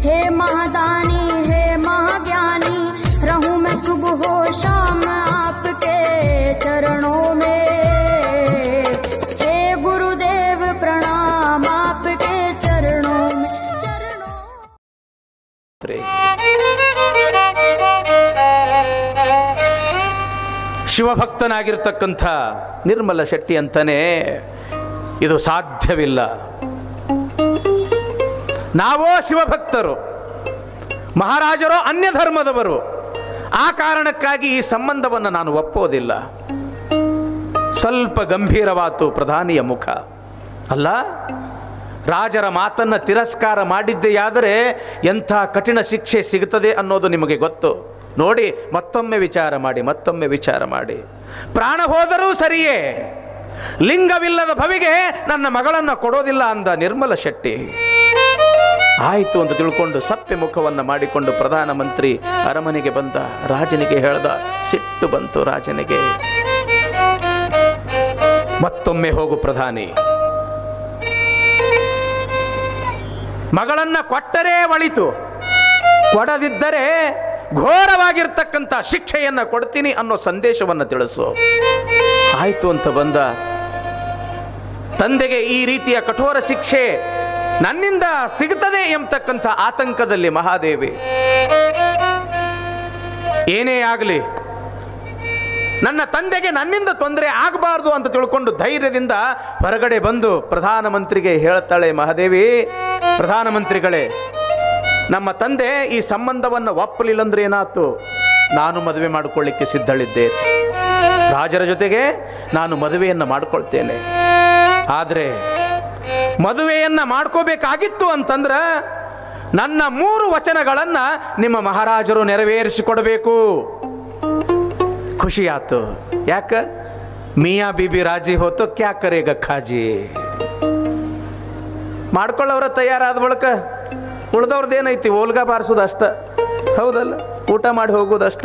हे महादानी हे महाज्ञानी रहूं मैं सुबह हो शाम आपके चरणों में हे गुरुदेव प्रणाम आपके चरणों में चरणों ತ್ರೀ. ಶಿವಭಕ್ತನಾಗಿರ್ತಕ್ಕಂಥ ನಿರ್ಮಲ ಶೆಟ್ಟಿ ಅಂತಾನೆ ಇದು ಸಾಧ್ಯವಿಲ್ಲ ನಾವೋ ಶಿವಭಕ್ತರು ಮಹಾರಾಜರೋ ಅನ್ಯ ಧರ್ಮದವರು ಆ ಕಾರಣಕ್ಕಾಗಿ ಈ ಸಂಬಂಧವನ್ನು ನಾನು ಒಪ್ಪೋದಿಲ್ಲ ಸ್ವಲ್ಪ ಗಂಭೀರವಾತು ಪ್ರಧಾನಿಯ ಮುಖ ಅಲ್ಲ ರಾಜರ ಮಾತನ್ನ ತಿರಸ್ಕಾರ ಮಾಡಿದ್ದೆಯಾದರೆ ಎಂಥ ಕಠಿಣ ಶಿಕ್ಷೆ ಸಿಗುತ್ತದೆ ಅನ್ನೋದು ನಿಮಗೆ ಗೊತ್ತು ನೋಡಿ ಮತ್ತೊಮ್ಮೆ ವಿಚಾರ ಮಾಡಿ ಮತ್ತೊಮ್ಮೆ ವಿಚಾರ ಮಾಡಿ ಪ್ರಾಣ ಹೋದರೂ ಸರಿಯೇ ಲಿಂಗವಿಲ್ಲದ ಭವಿಗೆ ನನ್ನ ಮಗಳನ್ನು ಕೊಡೋದಿಲ್ಲ ಅಂದ ನಿರ್ಮಲ ಶೆಟ್ಟಿ ಆಯಿತು ಅಂತ ತಿಳ್ಕೊಂಡು ಸಪ್ಪೆ ಮುಖವನ್ನು ಮಾಡಿಕೊಂಡು ಪ್ರಧಾನಮಂತ್ರಿ ಅರಮನೆಗೆ ಬಂದ ರಾಜನಿಗೆ ಹೇಳ್ದ ಸಿಟ್ಟು ಬಂತು ರಾಜನಿಗೆ ಮತ್ತೊಮ್ಮೆ ಹೋಗು ಪ್ರಧಾನಿ ಮಗಳನ್ನ ಕೊಟ್ಟರೇ ಒಳಿತು ಕೊಡದಿದ್ದರೆ ಘೋರವಾಗಿರ್ತಕ್ಕಂಥ ಶಿಕ್ಷೆಯನ್ನ ಕೊಡ್ತೀನಿ ಅನ್ನೋ ಸಂದೇಶವನ್ನು ತಿಳಿಸು ಆಯ್ತು ಅಂತ ಬಂದ ತಂದೆಗೆ ಈ ರೀತಿಯ ಕಠೋರ ಶಿಕ್ಷೆ ನನ್ನಿಂದ ಸಿಗುತ್ತದೆ ಎಂಬತಕ್ಕಂಥ ಆತಂಕದಲ್ಲಿ ಮಹಾದೇವಿ ಏನೇ ಆಗಲಿ ನನ್ನ ತಂದೆಗೆ ನನ್ನಿಂದ ತೊಂದರೆ ಆಗಬಾರ್ದು ಅಂತ ತಿಳ್ಕೊಂಡು ಧೈರ್ಯದಿಂದ ಹೊರಗಡೆ ಬಂದು ಪ್ರಧಾನಮಂತ್ರಿಗೆ ಹೇಳ್ತಾಳೆ ಮಹಾದೇವಿ ಪ್ರಧಾನಮಂತ್ರಿಗಳೇ ನಮ್ಮ ತಂದೆ ಈ ಸಂಬಂಧವನ್ನು ಒಪ್ಪಲಿಲ್ಲ ಅಂದ್ರೆ ಏನಾಯ್ತು ನಾನು ಮದುವೆ ಮಾಡಿಕೊಳ್ಳಿಕ್ಕೆ ಸಿದ್ಧಳಿದ್ದೆ ರಾಜರ ಜೊತೆಗೆ ನಾನು ಮದುವೆಯನ್ನು ಮಾಡ್ಕೊಳ್ತೇನೆ ಆದರೆ ಮದುವೆಯನ್ನ ಮಾಡ್ಕೋಬೇಕಾಗಿತ್ತು ಅಂತಂದ್ರ ನನ್ನ ಮೂರು ವಚನಗಳನ್ನು ನಿಮ್ಮ ಮಹಾರಾಜರು ನೆರವೇರಿಸಿಕೊಡಬೇಕು ಖುಷಿ ಆತು ಯಾಕ ಮಿಯಾ ಬೀಬಿ ರಾಜಿ ಹೋತು ಕ್ಯಾ ಕರೇಗ ಖಾಜಿ ಮಾಡ್ಕೊಳ್ಳೋರ ತಯಾರಾದ ಬಳಿಕ ಉಳ್ದವ್ರದ್ದು ಏನೈತಿ ಓಲ್ಗ ಬಾರಿಸೋದು ಅಷ್ಟ ಹೌದಲ್ಲ ಊಟ ಮಾಡಿ ಹೋಗೋದು ಅಷ್ಟ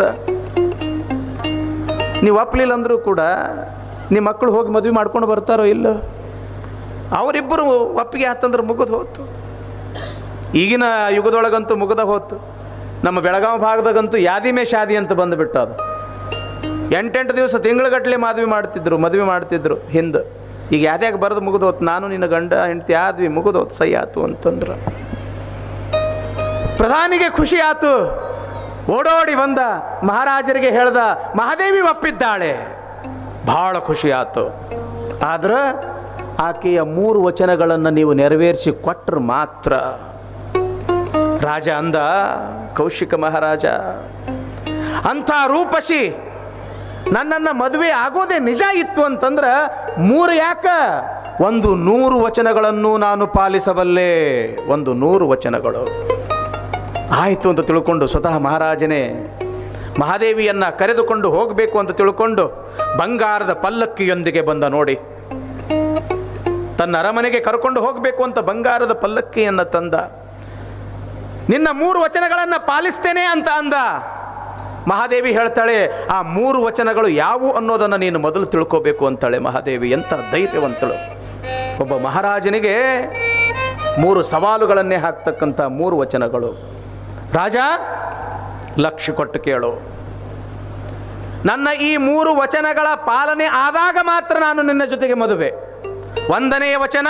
ನೀವು ಒಪ್ಲಿಲ್ಲ ಅಂದ್ರೂ ಕೂಡ ನಿಮ್ಮ ಮಕ್ಕಳು ಹೋಗಿ ಮದುವೆ ಮಾಡ್ಕೊಂಡು ಬರ್ತಾರೋ ಇಲ್ಲೋ ಅವರಿಬ್ಬರು ಒಪ್ಪಿಗೆ ಆತಂದ್ರೆ ಮುಗಿದು ಹೋತು ಈಗಿನ ಯುಗದೊಳಗಂತೂ ಮುಗಿದ ಹೋತು ನಮ್ಮ ಬೆಳಗಾವಿ ಭಾಗದಾಗಂತೂ ಯಾದಿಮೆ ಶಾದಿ ಅಂತ ಬಂದುಬಿಟ್ಟು ಅದು ಎಂಟೆಂಟು ದಿವಸ ತಿಂಗಳಗಟ್ಟಲೆ ಮದುವೆ ಮಾಡ್ತಿದ್ರು ಮದುವೆ ಮಾಡ್ತಿದ್ರು ಹಿಂದೆ ಈಗ ಯಾದ್ಯಾಗ ಬರೆದು ಮುಗಿದು ಹೋತು ನಾನು ನಿನ್ನ ಗಂಡ ಹೆಂಡತಿ ಆದ್ವಿ ಮುಗಿದು ಹೋತು ಸೈ ಆತು ಅಂತಂದ್ರು ಪ್ರಧಾನಿಗೆ ಖುಷಿ ಆತು ಓಡೋಡಿ ಬಂದ ಮಹಾರಾಜರಿಗೆ ಹೇಳ್ದ ಮಹಾದೇವಿ ಒಪ್ಪಿದ್ದಾಳೆ ಬಹಳ ಖುಷಿ ಆತು ಆದ್ರೆ ಆಕೆಯ ಮೂರು ವಚನಗಳನ್ನು ನೀವು ನೆರವೇರಿಸಿ ಕೊಟ್ಟರು ಮಾತ್ರ ರಾಜ ಅಂದ ಕೌಶಿಕ ಮಹಾರಾಜ ಅಂಥ ರೂಪಸಿ ನನ್ನನ್ನು ಮದುವೆ ಆಗೋದೇ ನಿಜ ಇತ್ತು ಅಂತಂದ್ರೆ ಮೂರು ಯಾಕ ಒಂದು ನೂರು ವಚನಗಳನ್ನು ನಾನು ಪಾಲಿಸಬಲ್ಲೆ ಒಂದು ನೂರು ವಚನಗಳು ಆಯಿತು ಅಂತ ತಿಳ್ಕೊಂಡು ಸ್ವತಃ ಮಹಾರಾಜನೇ ಮಹಾದೇವಿಯನ್ನ ಕರೆದುಕೊಂಡು ಹೋಗಬೇಕು ಅಂತ ತಿಳ್ಕೊಂಡು ಬಂಗಾರದ ಪಲ್ಲಕ್ಕಿಯೊಂದಿಗೆ ಬಂದ ನೋಡಿ ತನ್ನ ಅರಮನೆಗೆ ಕರ್ಕೊಂಡು ಹೋಗಬೇಕು ಅಂತ ಬಂಗಾರದ ಪಲ್ಲಕ್ಕಿಯನ್ನ ತಂದ ನಿನ್ನ ಮೂರು ವಚನಗಳನ್ನು ಪಾಲಿಸ್ತೇನೆ ಅಂತ ಅಂದ ಮಹಾದೇವಿ ಹೇಳ್ತಾಳೆ ಆ ಮೂರು ವಚನಗಳು ಯಾವುವು ಅನ್ನೋದನ್ನು ನೀನು ಮೊದಲು ತಿಳ್ಕೋಬೇಕು ಅಂತಾಳೆ ಮಹಾದೇವಿ ಎಂಥ ಧೈರ್ಯವಂತಳು ಒಬ್ಬ ಮಹಾರಾಜನಿಗೆ ಮೂರು ಸವಾಲುಗಳನ್ನೇ ಹಾಕ್ತಕ್ಕಂಥ ಮೂರು ವಚನಗಳು ರಾಜ ಲಕ್ಷ್ಯ ಕೊಟ್ಟು ಕೇಳು ನನ್ನ ಈ ಮೂರು ವಚನಗಳ ಪಾಲನೆ ಆದಾಗ ಮಾತ್ರ ನಾನು ನಿನ್ನ ಜೊತೆಗೆ ಮದುವೆ ಒಂದನೆಯ ವಚನ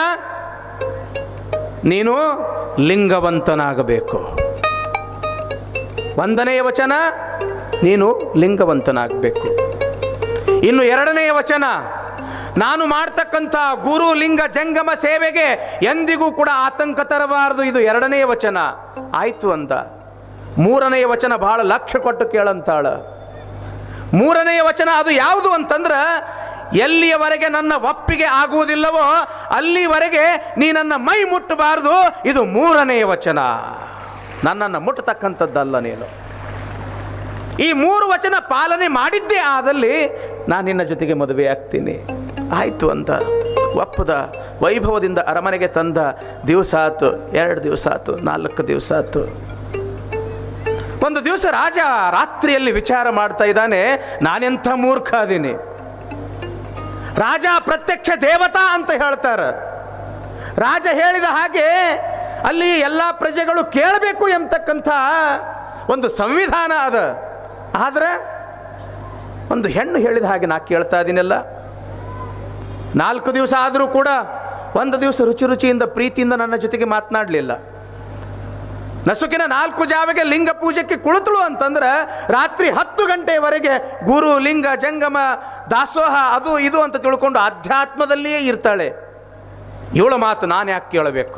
ನೀನು ಲಿಂಗವಂತನಾಗಬೇಕು ಒಂದನೆಯ ವಚನ ನೀನು ಲಿಂಗವಂತನಾಗಬೇಕು ಇನ್ನು ಎರಡನೆಯ ವಚನ ನಾನು ಮಾಡ್ತಕ್ಕಂಥ ಗುರು ಲಿಂಗ ಜಂಗಮ ಸೇವೆಗೆ ಎಂದಿಗೂ ಕೂಡ ಆತಂಕ ತರಬಾರದು ಇದು ಎರಡನೆಯ ವಚನ ಆಯ್ತು ಅಂದ ಮೂರನೆಯ ವಚನ ಬಹಳ ಲಕ್ಷ್ಯ ಕೊಟ್ಟು ಕೇಳಂತಾಳ ಮೂರನೆಯ ವಚನ ಅದು ಯಾವುದು ಅಂತಂದ್ರೆ ಎಲ್ಲಿಯವರೆಗೆ ನನ್ನ ಒಪ್ಪಿಗೆ ಆಗುವುದಿಲ್ಲವೋ ಅಲ್ಲಿವರೆಗೆ ನೀ ನನ್ನ ಮೈ ಮುಟ್ಟಬಾರದು ಇದು ಮೂರನೆಯ ವಚನ ನನ್ನನ್ನು ಮುಟ್ಟತಕ್ಕಂಥದ್ದಲ್ಲ ನೀನು ಈ ಮೂರು ವಚನ ಪಾಲನೆ ಮಾಡಿದ್ದೇ ಆದಲ್ಲಿ ನಾನು ನಿನ್ನ ಜೊತೆಗೆ ಮದುವೆ ಆಗ್ತೀನಿ ಆಯಿತು ಅಂತ ಒಪ್ಪದ ವೈಭವದಿಂದ ಅರಮನೆಗೆ ತಂದ ದಿವಸ ಆತು ಎರಡು ದಿವಸ ಆತು ನಾಲ್ಕು ದಿವಸ ಆತು ಒಂದು ದಿವಸ ರಾಜ ರಾತ್ರಿಯಲ್ಲಿ ವಿಚಾರ ಮಾಡ್ತಾ ಇದ್ದಾನೆ ನಾನೆಂಥ ಮೂರ್ಖ ಅದೀನಿ ರಾಜ ಪ್ರತ್ಯಕ್ಷ ದೇವತಾ ಅಂತ ಹೇಳ್ತಾರೆ ರಾಜ ಹೇಳಿದ ಹಾಗೆ ಅಲ್ಲಿ ಎಲ್ಲ ಪ್ರಜೆಗಳು ಕೇಳಬೇಕು ಎಂಬತಕ್ಕಂಥ ಒಂದು ಸಂವಿಧಾನ ಅದ ಆದ್ರೆ ಒಂದು ಹೆಣ್ಣು ಹೇಳಿದ ಹಾಗೆ ನಾ ಕೇಳ್ತಾ ಇದ್ದೀನಲ್ಲ ನಾಲ್ಕು ದಿವಸ ಆದರೂ ಕೂಡ ಒಂದು ದಿವಸ ರುಚಿ ರುಚಿಯಿಂದ ಪ್ರೀತಿಯಿಂದ ನನ್ನ ಜೊತೆಗೆ ಮಾತನಾಡಲಿಲ್ಲ ನಸುಕಿನ ನಾಲ್ಕು ಜಾವೆಗೆ ಲಿಂಗ ಪೂಜೆಗೆ ಕುಳಿತಳು ಅಂತಂದ್ರೆ ರಾತ್ರಿ ಹತ್ತು ಗಂಟೆಯವರೆಗೆ ಗುರು ಲಿಂಗ ಜಂಗಮ ದಾಸೋಹ ಅದು ಇದು ಅಂತ ತಿಳ್ಕೊಂಡು ಆಧ್ಯಾತ್ಮದಲ್ಲಿಯೇ ಇರ್ತಾಳೆ ಇವಳ ಮಾತು ನಾನು ಯಾಕೆ ಕೇಳಬೇಕು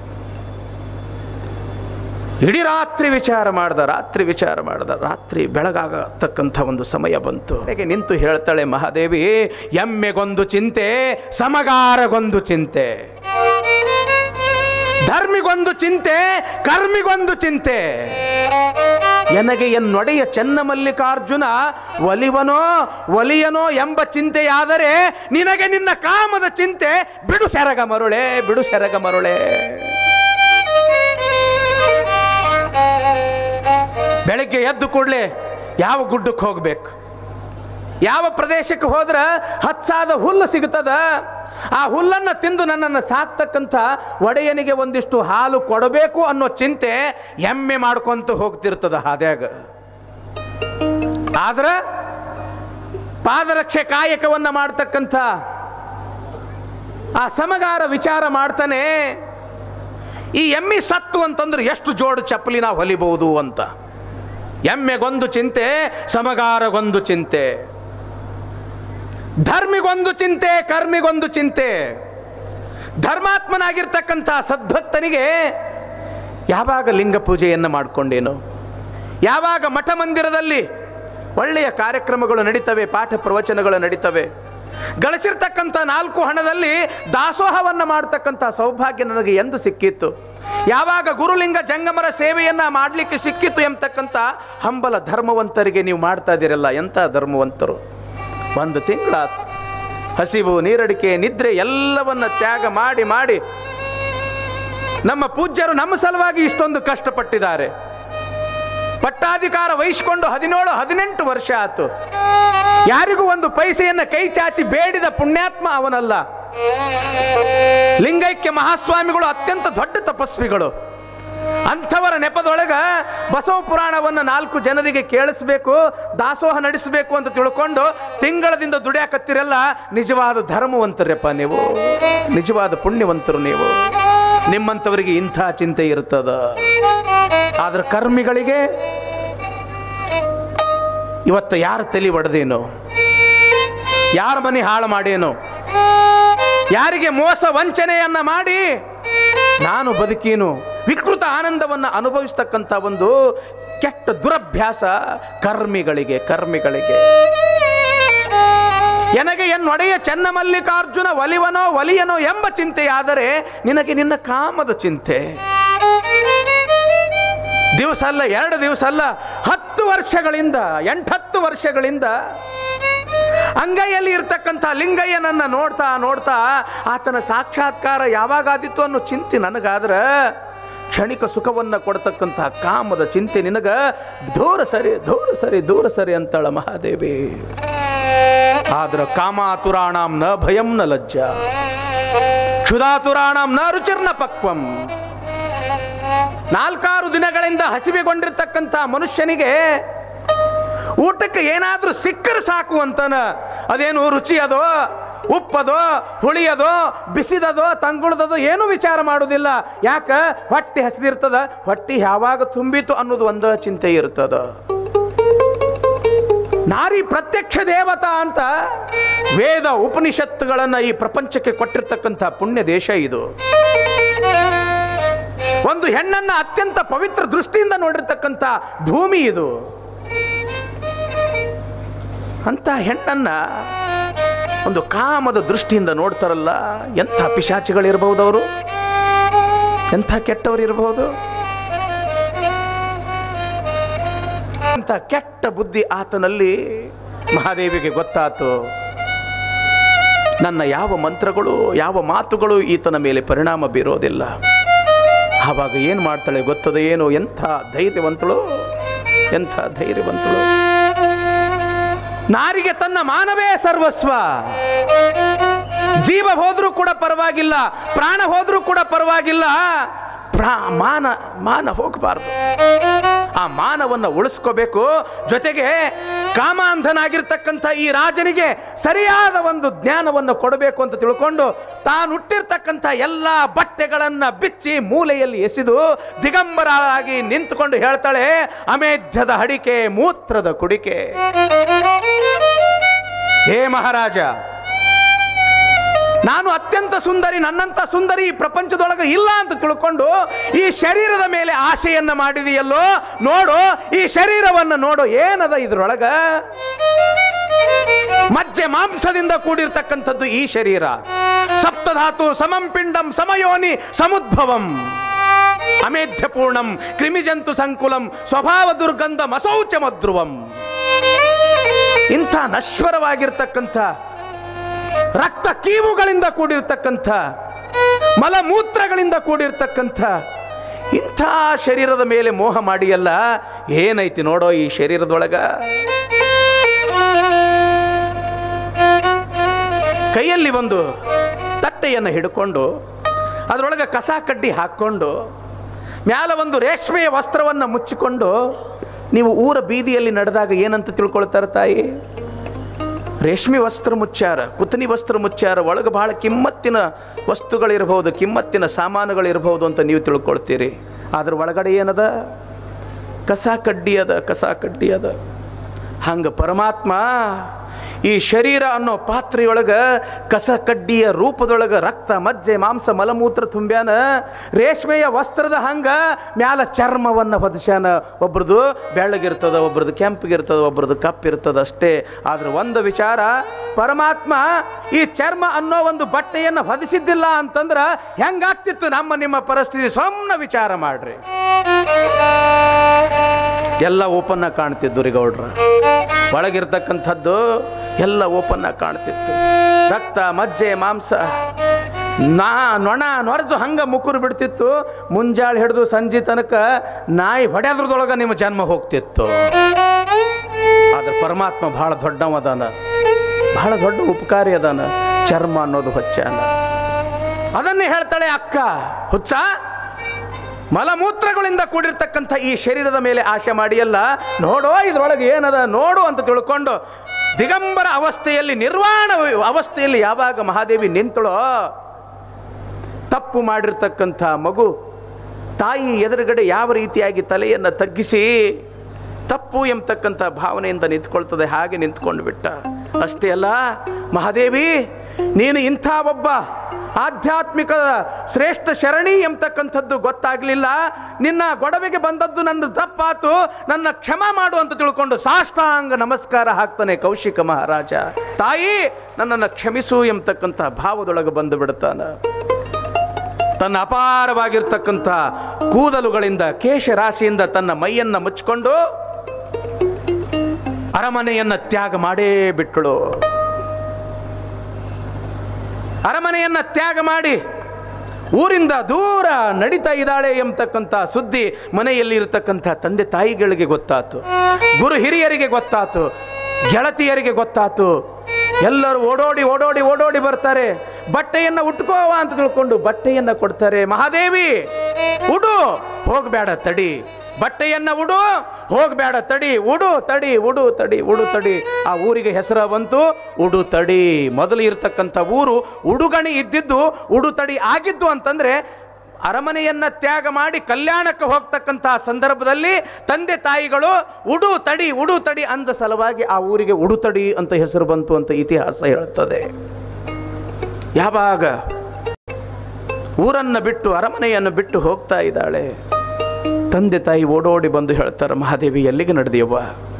ಇಡೀ ರಾತ್ರಿ ವಿಚಾರ ಮಾಡ್ದ ರಾತ್ರಿ ವಿಚಾರ ಮಾಡ್ದ ರಾತ್ರಿ ಬೆಳಗಾಗತಕ್ಕಂಥ ಒಂದು ಸಮಯ ಬಂತು ಹೇಗೆ ನಿಂತು ಹೇಳ್ತಾಳೆ ಮಹಾದೇವಿ ಎಮ್ಮೆಗೊಂದು ಚಿಂತೆ ಸಮಗಾರಗೊಂದು ಚಿಂತೆ ಧರ್ಮಿಗೊಂದು ಚಿಂತೆ ಕರ್ಮಿಗೊಂದು ಚಿಂತೆ ಎನಗೆ ಎನ್ನೊಡೆಯ ಚೆನ್ನಮಲ್ಲಿಕಾರ್ಜುನ ಒಲಿವನೋ ಒಲಿಯನೋ ಎಂಬ ಚಿಂತೆಯಾದರೆ ನಿನಗೆ ನಿನ್ನ ಕಾಮದ ಚಿಂತೆ ಬಿಡು ಸೆರಗ ಮರುಳೆ ಬಿಡು ಸೆರಗ ಮರುಳೆ ಬೆಳಗ್ಗೆ ಎದ್ದು ಕೂಡಲೇ ಯಾವ ಗುಡ್ಡಕ್ಕೆ ಹೋಗ್ಬೇಕು ಯಾವ ಪ್ರದೇಶಕ್ಕೆ ಹೋದ್ರೆ ಹಚ್ಚಾದ ಹುಲ್ಲು ಸಿಗುತ್ತದ ಆ ಹುಲ್ಲನ್ನು ತಿಂದು ನನ್ನನ್ನು ಸಾಕ್ತಕ್ಕಂಥ ಒಡೆಯನಿಗೆ ಒಂದಿಷ್ಟು ಹಾಲು ಕೊಡಬೇಕು ಅನ್ನೋ ಚಿಂತೆ ಎಮ್ಮೆ ಮಾಡ್ಕೊಂತ ಹೋಗ್ತಿರ್ತದ ಹಾದ್ಯಾಗ ಆದ್ರೆ ಪಾದರಕ್ಷೆ ಕಾಯಕವನ್ನ ಮಾಡ್ತಕ್ಕಂಥ ಆ ಸಮಗಾರ ವಿಚಾರ ಮಾಡ್ತಾನೆ ಈ ಎಮ್ಮಿ ಸತ್ತು ಅಂತಂದ್ರೆ ಎಷ್ಟು ಜೋಡು ಚಪ್ಪಲಿ ನಾವು ಹೊಲಿಬಹುದು ಅಂತ ಎಮ್ಮೆಗೊಂದು ಚಿಂತೆ ಸಮಗಾರಗೊಂದು ಚಿಂತೆ ಧರ್ಮಿಗೊಂದು ಚಿಂತೆ ಕರ್ಮಿಗೊಂದು ಚಿಂತೆ ಧರ್ಮಾತ್ಮನಾಗಿರ್ತಕ್ಕಂಥ ಸದ್ಭಕ್ತನಿಗೆ ಯಾವಾಗ ಲಿಂಗ ಪೂಜೆಯನ್ನು ಮಾಡಿಕೊಂಡೇನು ಯಾವಾಗ ಮಠ ಮಂದಿರದಲ್ಲಿ ಒಳ್ಳೆಯ ಕಾರ್ಯಕ್ರಮಗಳು ನಡೀತವೆ ಪಾಠ ಪ್ರವಚನಗಳು ನಡೀತವೆ ಗಳಿಸಿರ್ತಕ್ಕಂಥ ನಾಲ್ಕು ಹಣದಲ್ಲಿ ದಾಸೋಹವನ್ನು ಮಾಡ್ತಕ್ಕಂಥ ಸೌಭಾಗ್ಯ ನನಗೆ ಎಂದು ಸಿಕ್ಕಿತ್ತು ಯಾವಾಗ ಗುರುಲಿಂಗ ಜಂಗಮರ ಸೇವೆಯನ್ನ ಮಾಡಲಿಕ್ಕೆ ಸಿಕ್ಕಿತ್ತು ಎಂಬತಕ್ಕಂಥ ಹಂಬಲ ಧರ್ಮವಂತರಿಗೆ ನೀವು ಮಾಡ್ತಾ ಇದ್ದೀರಲ್ಲ ಎಂಥ ಧರ್ಮವಂತರು ಒಂದು ತಿಂಗಳಾತು ಹಸಿವು ನೀರಡಿಕೆ ನಿದ್ರೆ ಎಲ್ಲವನ್ನ ತ್ಯಾಗ ಮಾಡಿ ಮಾಡಿ ನಮ್ಮ ಪೂಜ್ಯರು ನಮ್ಮ ಸಲುವಾಗಿ ಇಷ್ಟೊಂದು ಕಷ್ಟಪಟ್ಟಿದ್ದಾರೆ ಪಟ್ಟಾಧಿಕಾರ ವಹಿಸಿಕೊಂಡು ಹದಿನೇಳು ಹದಿನೆಂಟು ವರ್ಷ ಆತು ಯಾರಿಗೂ ಒಂದು ಪೈಸೆಯನ್ನ ಕೈ ಚಾಚಿ ಬೇಡಿದ ಪುಣ್ಯಾತ್ಮ ಅವನಲ್ಲ ಲಿಂಗೈಕ್ಯ ಮಹಾಸ್ವಾಮಿಗಳು ಅತ್ಯಂತ ದೊಡ್ಡ ತಪಸ್ವಿಗಳು ಅಂಥವರ ನೆಪದೊಳಗ ಬಸವ ಪುರಾಣವನ್ನು ನಾಲ್ಕು ಜನರಿಗೆ ಕೇಳಿಸ್ಬೇಕು ದಾಸೋಹ ನಡೆಸಬೇಕು ಅಂತ ತಿಳ್ಕೊಂಡು ತಿಂಗಳದಿಂದ ದುಡಿಯಾಕತ್ತಿರಲ್ಲ ನಿಜವಾದ ಧರ್ಮವಂತರಪ್ಪ ನೀವು ನಿಜವಾದ ಪುಣ್ಯವಂತರು ನೀವು ನಿಮ್ಮಂಥವರಿಗೆ ಇಂಥ ಚಿಂತೆ ಇರ್ತದ ಆದ್ರೆ ಕರ್ಮಿಗಳಿಗೆ ಇವತ್ತು ಯಾರ ತಲೆ ಒಡೆದೇನು ಯಾರ ಮನೆ ಹಾಳು ಮಾಡೇನು ಯಾರಿಗೆ ಮೋಸ ವಂಚನೆಯನ್ನ ಮಾಡಿ ನಾನು ಬದುಕೀನು ವಿಕೃತ ಆನಂದವನ್ನು ಅನುಭವಿಸ್ತಕ್ಕಂಥ ಒಂದು ಕೆಟ್ಟ ದುರಭ್ಯಾಸ ಕರ್ಮಿಗಳಿಗೆ ಕರ್ಮಿಗಳಿಗೆ ಎನಗೆ ಎನ್ನೊಡೆಯ ಚೆನ್ನಮಲ್ಲಿಕಾರ್ಜುನ ಒಲಿವನೋ ಒಲಿಯನೋ ಎಂಬ ಚಿಂತೆಯಾದರೆ ನಿನಗೆ ನಿನ್ನ ಕಾಮದ ಚಿಂತೆ ದಿವಸ ಅಲ್ಲ ಎರಡು ದಿವಸ ಅಲ್ಲ ಹತ್ತು ವರ್ಷಗಳಿಂದ ಎಂಟತ್ತು ವರ್ಷಗಳಿಂದ ಅಂಗೈಯಲ್ಲಿ ಇರ್ತಕ್ಕಂಥ ಲಿಂಗಯ್ಯನನ್ನ ನೋಡ್ತಾ ನೋಡ್ತಾ ಆತನ ಸಾಕ್ಷಾತ್ಕಾರ ಯಾವಾಗಾದಿತ್ತು ಅನ್ನೋ ಚಿಂತೆ ನನಗಾದ್ರೆ ಕ್ಷಣಿಕ ಸುಖವನ್ನ ಕೊಡ್ತಕ್ಕಂಥ ಕಾಮದ ಚಿಂತೆ ನಿನಗ ದೂರ ಸರಿ ದೂರ ಸರಿ ದೂರ ಸರಿ ಅಂತಾಳ ಮಹಾದೇವಿ ಆದ್ರ ಕಾಮಾತುರಾಣಾಂ ನ ಭಯಂ ನ ಲಜ್ಜ ಕ್ಷುಧಾತುರಾಣಾಂ ನ ರುಚಿರ್ನ ಪಕ್ವಂ ನಾಲ್ಕಾರು ದಿನಗಳಿಂದ ಹಸಿವೆಗೊಂಡಿರ್ತಕ್ಕಂಥ ಮನುಷ್ಯನಿಗೆ ಊಟಕ್ಕೆ ಏನಾದ್ರೂ ಸಿಕ್ಕರೆ ಸಾಕು ಅಂತನ ಅದೇನು ರುಚಿ ಅದೋ ಉಪ್ಪದೋ ಹುಳಿಯದೋ ಬಿಸಿದದೋ ತಂಗುಳದದೋ ಏನು ವಿಚಾರ ಮಾಡುವುದಿಲ್ಲ ಯಾಕ ಹೊಟ್ಟೆ ಹಸಿದಿರ್ತದ ಹೊಟ್ಟೆ ಯಾವಾಗ ತುಂಬಿತು ಅನ್ನೋದು ಒಂದು ಚಿಂತೆ ಇರ್ತದ ನಾರಿ ಪ್ರತ್ಯಕ್ಷ ದೇವತಾ ಅಂತ ವೇದ ಉಪನಿಷತ್ತುಗಳನ್ನ ಈ ಪ್ರಪಂಚಕ್ಕೆ ಕೊಟ್ಟಿರ್ತಕ್ಕಂಥ ಪುಣ್ಯ ದೇಶ ಇದು ಒಂದು ಹೆಣ್ಣನ್ನ ಅತ್ಯಂತ ಪವಿತ್ರ ದೃಷ್ಟಿಯಿಂದ ನೋಡಿರ್ತಕ್ಕಂಥ ಭೂಮಿ ಇದು ಅಂತ ಹೆಣ್ಣನ್ನ ಒಂದು ಕಾಮದ ದೃಷ್ಟಿಯಿಂದ ನೋಡ್ತಾರಲ್ಲ ಎಂಥ ಪಿಶಾಚಿಗಳಿರ್ಬಹುದು ಅವರು ಎಂಥ ಕೆಟ್ಟವರು ಇರಬಹುದು ಅಂತ ಕೆಟ್ಟ ಬುದ್ಧಿ ಆತನಲ್ಲಿ ಮಹಾದೇವಿಗೆ ಗೊತ್ತಾತು ನನ್ನ ಯಾವ ಮಂತ್ರಗಳು ಯಾವ ಮಾತುಗಳು ಈತನ ಮೇಲೆ ಪರಿಣಾಮ ಬೀರೋದಿಲ್ಲ ಆವಾಗ ಏನು ಮಾಡ್ತಾಳೆ ಗೊತ್ತದ ಏನು ಎಂಥ ಧೈರ್ಯವಂತಳು ಎಂಥ ಧೈರ್ಯವಂತಳು ನಾರಿಗೆ ತನ್ನ ಮಾನವೇ ಸರ್ವಸ್ವ ಜೀವ ಹೋದ್ರೂ ಕೂಡ ಪರವಾಗಿಲ್ಲ ಪ್ರಾಣ ಹೋದ್ರೂ ಕೂಡ ಪರವಾಗಿಲ್ಲ ಪ್ರಾ ಮಾನ ಮಾನ ಹೋಗಬಾರ್ದು ಆ ಮಾನವನ್ನು ಉಳಿಸ್ಕೋಬೇಕು ಜೊತೆಗೆ ಕಾಮಾಂಧನಾಗಿರ್ತಕ್ಕಂಥ ಈ ರಾಜನಿಗೆ ಸರಿಯಾದ ಒಂದು ಜ್ಞಾನವನ್ನು ಕೊಡಬೇಕು ಅಂತ ತಿಳ್ಕೊಂಡು ತಾನು ಹುಟ್ಟಿರ್ತಕ್ಕಂಥ ಎಲ್ಲ ಬಟ್ಟೆಗಳನ್ನು ಬಿಚ್ಚಿ ಮೂಲೆಯಲ್ಲಿ ಎಸೆದು ದಿಗಂಬರಾಗಿ ನಿಂತುಕೊಂಡು ಹೇಳ್ತಾಳೆ ಅಮೇಧ್ಯದ ಹಡಿಕೆ ಮೂತ್ರದ ಕುಡಿಕೆ ಹೇ ಮಹಾರಾಜ ನಾನು ಅತ್ಯಂತ ಸುಂದರಿ ನನ್ನಂತ ಸುಂದರಿ ಈ ಪ್ರಪಂಚದೊಳಗೆ ಇಲ್ಲ ಅಂತ ತಿಳ್ಕೊಂಡು ಈ ಶರೀರದ ಮೇಲೆ ಆಶೆಯನ್ನ ಮಾಡಿದೆಯಲ್ಲೋ ನೋಡು ಈ ಶರೀರವನ್ನು ನೋಡು ಏನದ ಇದ್ರೊಳಗ ಮಜ್ಜೆ ಮಾಂಸದಿಂದ ಕೂಡಿರ್ತಕ್ಕಂಥದ್ದು ಈ ಶರೀರ ಸಪ್ತಧಾತು ಸಮಂ ಪಿಂಡಂ ಸಮಯೋನಿ ಸಮುದ್ಭವಂ ಅಮೇಧ್ಯಪೂರ್ಣಂ ಕ್ರಿಮಿಜಂತು ಸಂಕುಲಂ ಸ್ವಭಾವ ದುರ್ಗಂಧ ಮಸೌಚ ಮಧ್ರುವಂ ಇಂಥ ನಶ್ವರವಾಗಿರ್ತಕ್ಕಂಥ ರಕ್ತ ಕೀವುಗಳಿಂದ ಕೂಡಿರ್ತಕ್ಕಂಥ ಮಲಮೂತ್ರಗಳಿಂದ ಕೂಡಿರ್ತಕ್ಕಂಥ ಇಂಥ ಶರೀರದ ಮೇಲೆ ಮೋಹ ಮಾಡಿಯಲ್ಲ ಏನೈತಿ ನೋಡೋ ಈ ಶರೀರದೊಳಗ ಕೈಯಲ್ಲಿ ಒಂದು ತಟ್ಟೆಯನ್ನು ಹಿಡ್ಕೊಂಡು ಅದರೊಳಗೆ ಕಸ ಕಡ್ಡಿ ಹಾಕ್ಕೊಂಡು ಮ್ಯಾಲ ಒಂದು ರೇಷ್ಮೆಯ ವಸ್ತ್ರವನ್ನು ಮುಚ್ಚಿಕೊಂಡು ನೀವು ಊರ ಬೀದಿಯಲ್ಲಿ ನಡೆದಾಗ ಏನಂತ ತಿಳ್ಕೊಳ್ತಾರೆ ತಾಯಿ ರೇಷ್ಮೆ ವಸ್ತ್ರ ಮುಚ್ಚಾರ ಕುತನಿ ವಸ್ತ್ರ ಮುಚ್ಚಾರ ಒಳಗೆ ಬಹಳ ಕಿಮ್ಮತ್ತಿನ ವಸ್ತುಗಳಿರ್ಬೋದು ಕಿಮ್ಮತ್ತಿನ ಸಾಮಾನುಗಳಿರ್ಬೋದು ಅಂತ ನೀವು ತಿಳ್ಕೊಳ್ತೀರಿ ಅದ್ರ ಒಳಗಡೆ ಏನದ ಕಸ ಕಡ್ಡಿ ಅದ ಕಸ ಕಡ್ಡಿ ಅದ ಹಂಗೆ ಪರಮಾತ್ಮ ಈ ಶರೀರ ಅನ್ನೋ ಪಾತ್ರೆಯೊಳಗ ಕಸ ಕಡ್ಡಿಯ ರೂಪದೊಳಗ ರಕ್ತ ಮಜ್ಜೆ ಮಾಂಸ ಮಲಮೂತ್ರ ತುಂಬ್ಯಾನ ರೇಷ್ಮೆಯ ವಸ್ತ್ರದ ಹಂಗ ಮ್ಯಾಲ ಚರ್ಮವನ್ನು ಹೊದಿಸ್ಯಾನ ಒಬ್ರದ್ದು ಬೆಳ್ಳಗಿರ್ತದ ಒಬ್ರದ್ದು ಕೆಂಪಗಿರ್ತದ ಒಬ್ರದ್ದು ಕಪ್ಪಿರ್ತದ ಅಷ್ಟೇ ಆದ್ರೆ ಒಂದು ವಿಚಾರ ಪರಮಾತ್ಮ ಈ ಚರ್ಮ ಅನ್ನೋ ಒಂದು ಬಟ್ಟೆಯನ್ನು ಹೊದಿಸಿದ್ದಿಲ್ಲ ಅಂತಂದ್ರ ಹೆಂಗಾಗ್ತಿತ್ತು ನಮ್ಮ ನಿಮ್ಮ ಪರಿಸ್ಥಿತಿ ಸುಮ್ಮನೆ ವಿಚಾರ ಮಾಡ್ರಿ ಎಲ್ಲ ಓಪನ್ನ ಕಾಣ್ತಿದ್ದು ರೀ ಗೌಡ್ರ ಒಳಗಿರ್ತಕ್ಕಂಥದ್ದು ಎಲ್ಲ ಓಪನ್ನ ಕಾಣ್ತಿತ್ತು ರಕ್ತ ಮಜ್ಜೆ ಮಾಂಸ ನಾ ನೊಣ ನೊರಜು ಹಂಗ ಮುಕ್ಕುರು ಬಿಡ್ತಿತ್ತು ಮುಂಜಾಳೆ ಹಿಡಿದು ಸಂಜೆ ತನಕ ನಾಯಿ ಹೊಡೆದ್ರದೊಳಗ ನಿಮ್ಮ ಜನ್ಮ ಹೋಗ್ತಿತ್ತು ಆದ್ರೆ ಪರಮಾತ್ಮ ಬಹಳ ದೊಡ್ಡವದಾನ ಬಹಳ ದೊಡ್ಡ ಉಪಕಾರಿ ಅದಾನ ಚರ್ಮ ಅನ್ನೋದು ಹೊಚ್ಚಾನ ಅದನ್ನೇ ಹೇಳ್ತಾಳೆ ಅಕ್ಕ ಹುಚ್ಚ ಮಲಮೂತ್ರಗಳಿಂದ ಕೂಡಿರ್ತಕ್ಕಂಥ ಈ ಶರೀರದ ಮೇಲೆ ಆಶೆ ಮಾಡಿಯಲ್ಲ ನೋಡೋ ಇದ್ರೊಳಗೆ ಏನದ ನೋಡು ಅಂತ ತಿಳ್ಕೊಂಡು ದಿಗಂಬರ ಅವಸ್ಥೆಯಲ್ಲಿ ನಿರ್ವಾಣ ಅವಸ್ಥೆಯಲ್ಲಿ ಯಾವಾಗ ಮಹಾದೇವಿ ನಿಂತಳೋ ತಪ್ಪು ಮಾಡಿರ್ತಕ್ಕಂಥ ಮಗು ತಾಯಿ ಎದುರುಗಡೆ ಯಾವ ರೀತಿಯಾಗಿ ತಲೆಯನ್ನು ತಗ್ಗಿಸಿ ತಪ್ಪು ಎಂಬತಕ್ಕಂಥ ಭಾವನೆಯಿಂದ ನಿಂತ್ಕೊಳ್ತದೆ ಹಾಗೆ ನಿಂತ್ಕೊಂಡು ಬಿಟ್ಟ ಅಷ್ಟೇ ಅಲ್ಲ ಮಹಾದೇವಿ ನೀನು ಇಂಥ ಒಬ್ಬ ಆಧ್ಯಾತ್ಮಿಕ ಶ್ರೇಷ್ಠ ಶರಣಿ ಎಂಬತಕ್ಕಂಥದ್ದು ಗೊತ್ತಾಗಲಿಲ್ಲ ನಿನ್ನ ಗೊಡವೆಗೆ ಬಂದದ್ದು ನನ್ನ ತಪ್ಪಾತು ನನ್ನ ಕ್ಷಮ ಮಾಡು ಅಂತ ತಿಳ್ಕೊಂಡು ಸಾಷ್ಟಾಂಗ ನಮಸ್ಕಾರ ಹಾಕ್ತಾನೆ ಕೌಶಿಕ ಮಹಾರಾಜ ತಾಯಿ ನನ್ನನ್ನು ಕ್ಷಮಿಸು ಎಂಬತಕ್ಕಂಥ ಭಾವದೊಳಗೆ ಬಂದು ಬಿಡ್ತಾನ ತನ್ನ ಅಪಾರವಾಗಿರ್ತಕ್ಕಂಥ ಕೂದಲುಗಳಿಂದ ಕೇಶರಾಶಿಯಿಂದ ತನ್ನ ಮೈಯನ್ನ ಮುಚ್ಚಿಕೊಂಡು ಅರಮನೆಯನ್ನ ತ್ಯಾಗ ಮಾಡೇ ಬಿಟ್ಟಳು ಅರಮನೆಯನ್ನ ತ್ಯಾಗ ಮಾಡಿ ಊರಿಂದ ದೂರ ನಡೀತಾ ಇದ್ದಾಳೆ ಎಂಬತಕ್ಕಂಥ ಸುದ್ದಿ ಮನೆಯಲ್ಲಿ ಇರತಕ್ಕಂಥ ತಂದೆ ತಾಯಿಗಳಿಗೆ ಗೊತ್ತಾತು ಗುರು ಹಿರಿಯರಿಗೆ ಗೊತ್ತಾತು ಗೆಳತಿಯರಿಗೆ ಗೊತ್ತಾತು ಎಲ್ಲರೂ ಓಡೋಡಿ ಓಡೋಡಿ ಓಡೋಡಿ ಬರ್ತಾರೆ ಬಟ್ಟೆಯನ್ನು ಉಟ್ಕೋವ ಅಂತ ತಿಳ್ಕೊಂಡು ಬಟ್ಟೆಯನ್ನು ಕೊಡ್ತಾರೆ ಮಹಾದೇವಿ ಉಡು ಹೋಗಬೇಡ ತಡಿ ಬಟ್ಟೆಯನ್ನ ಉಡು ಹೋಗಬೇಡ ತಡಿ ಉಡು ತಡಿ ಉಡು ತಡಿ ಉಡು ತಡಿ ಆ ಊರಿಗೆ ಹೆಸರ ಬಂತು ಉಡು ತಡಿ ಮೊದಲು ಇರ್ತಕ್ಕಂಥ ಊರು ಉಡುಗಣಿ ಇದ್ದಿದ್ದು ಉಡು ತಡಿ ಆಗಿದ್ದು ಅಂತಂದ್ರೆ ಅರಮನೆಯನ್ನ ತ್ಯಾಗ ಮಾಡಿ ಕಲ್ಯಾಣಕ್ಕೆ ಹೋಗ್ತಕ್ಕಂಥ ಸಂದರ್ಭದಲ್ಲಿ ತಂದೆ ತಾಯಿಗಳು ಉಡು ತಡಿ ಉಡು ತಡಿ ಅಂದ ಸಲುವಾಗಿ ಆ ಊರಿಗೆ ಉಡುತಡಿ ಅಂತ ಹೆಸರು ಬಂತು ಅಂತ ಇತಿಹಾಸ ಹೇಳುತ್ತದೆ ಯಾವಾಗ ಊರನ್ನ ಬಿಟ್ಟು ಅರಮನೆಯನ್ನು ಬಿಟ್ಟು ಹೋಗ್ತಾ ಇದ್ದಾಳೆ ತಂದೆ ತಾಯಿ ಓಡೋಡಿ ಬಂದು ಹೇಳ್ತಾರೆ ಮಹಾದೇವಿ ಎಲ್ಲಿಗೆ ನಡೆದಿಯವ್ವ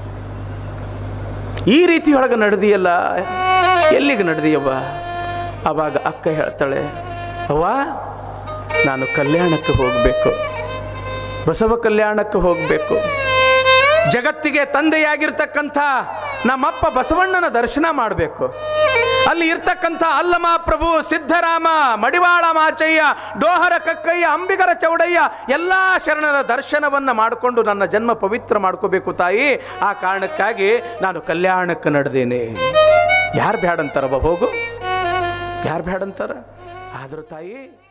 ಈ ರೀತಿಯೊಳಗೆ ನಡೆದಿಯಲ್ಲ ಎಲ್ಲಿಗೆ ನಡೆದಿಯವ್ವ ಅವಾಗ ಅಕ್ಕ ಹೇಳ್ತಾಳೆ ಅವ್ವ ನಾನು ಕಲ್ಯಾಣಕ್ಕೆ ಹೋಗಬೇಕು ಬಸವ ಕಲ್ಯಾಣಕ್ಕೆ ಹೋಗಬೇಕು ಜಗತ್ತಿಗೆ ತಂದೆಯಾಗಿರ್ತಕ್ಕಂಥ ನಮ್ಮಪ್ಪ ಬಸವಣ್ಣನ ದರ್ಶನ ಮಾಡಬೇಕು ಅಲ್ಲಿ ಇರ್ತಕ್ಕಂಥ ಅಲ್ಲಮ ಪ್ರಭು ಸಿದ್ಧರಾಮ ಮಡಿವಾಳ ಮಾಚಯ್ಯ ಡೋಹರ ಕಕ್ಕಯ್ಯ ಅಂಬಿಗರ ಚೌಡಯ್ಯ ಎಲ್ಲ ಶರಣರ ದರ್ಶನವನ್ನು ಮಾಡಿಕೊಂಡು ನನ್ನ ಜನ್ಮ ಪವಿತ್ರ ಮಾಡ್ಕೋಬೇಕು ತಾಯಿ ಆ ಕಾರಣಕ್ಕಾಗಿ ನಾನು ಕಲ್ಯಾಣಕ್ಕೆ ನಡೆದೇನೆ ಯಾರು ಬ್ಯಾಡಂತಾರವ ಹೋಗು ಯಾರು ಬ್ಯಾಡಂತಾರ ಆದರೂ ತಾಯಿ